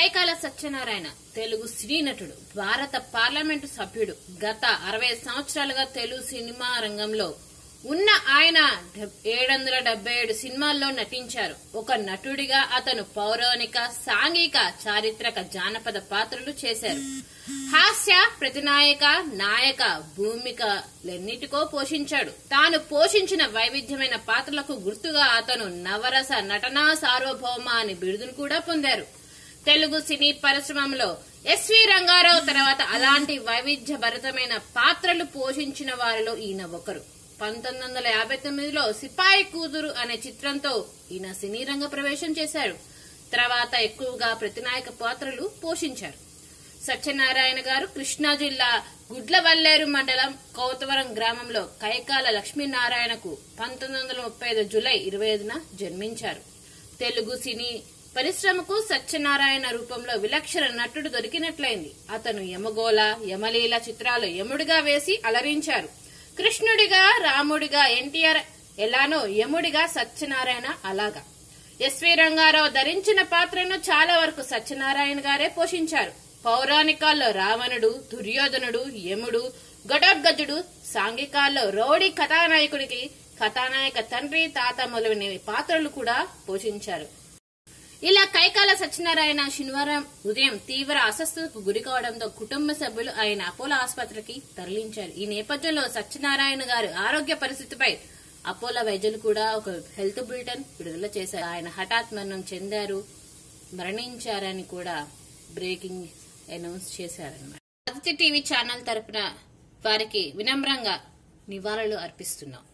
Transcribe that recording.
కైకాల సత్యనారాయణ తెలుగు సినీ నటుడు భారత పార్లమెంటు సభ్యుడు గత అరవై సంవత్సరాలుగా తెలుగు సినిమా రంగంలో ఉన్న ఆయన ఏడు వందల డెబ్బై ఏడు సినిమాల్లో నటించారు ఒక నటుడిగా అతను పౌరాణిక సాంఘిక చారిత్రక జానపద పాత్రలు చేశారు హాస్య ప్రతినాయక నాయక భూమికలెన్నిటికో పోషించాడు తాను పోషించిన వైవిధ్యమైన పాత్రలకు గుర్తుగా అతను నవరస నటనా సార్వభౌమ అని బిరుదును కూడా పొందారు తెలుగు సినీ పరిశ్రమలో ఎస్వి రంగారావు తర్వాత అలాంటి వైవిధ్యభరితమైన పాత్రలు పోషించిన వారిలో ఈయన ఒకరు పంతొమ్మిది వందల యాభై తొమ్మిదిలో సిపాయి కూతురు అనే చిత్రంతో ఈయన సినీ రంగ ప్రవేశం చేశారు తర్వాత ఎక్కువగా ప్రతినాయక పాత్రలు పోషించారు సత్యనారాయణ గారు కృష్ణా జిల్లా గుడ్లవల్లేరు మండలం కౌతవరం గ్రామంలో కైకాల లక్ష్మీనారాయణకు పంతొమ్మిది వందల ముప్పై ఐదు జులై ఇరవై ఐదున జన్మించారు తెలుగు సినీ పరిశ్రమకు సత్యనారాయణ రూపంలో విలక్షణ నటుడు దొరికినట్లయింది అతను యమగోళ యమలీల చిత్రాలు యముడిగా వేసి అలరించారు కృష్ణుడిగా రాముడిగా ఎన్టీఆర్ ఎలానో యముడిగా సత్యనారాయణ అలాగా ఎస్వి రంగారావు ధరించిన పాత్రను చాలా వరకు సత్యనారాయణ గారే పోషించారు పౌరాణికాల్లో రావణుడు దుర్యోధనుడు యముడు గడోద్గజుడు సాంఘికాల్లో రౌడీ కథానాయకుడికి కథానాయక తండ్రి తాత మొదలైన పాత్రలు కూడా పోషించారు ఇలా కైకాల సత్యనారాయణ శనివారం ఉదయం తీవ్ర అస్వస్థతకు గురి కావడంతో కుటుంబ సభ్యులు ఆయన అపోలో ఆసుపత్రికి తరలించారు ఈ నేపథ్యంలో సత్యనారాయణ గారి ఆరోగ్య పరిస్థితిపై అపోలో వైద్యులు కూడా ఒక హెల్త్ బులెటిన్ విడుదల చేశారు ఆయన హఠాత్ మరణం చెందారు మరణించారని కూడా బ్రేకింగ్ అనౌన్స్ చేశారన్నమాట ఆదిత్య టీవీ ఛానల్ తరపున వారికి వినమ్రంగా నివాళులు అర్పిస్తున్నాం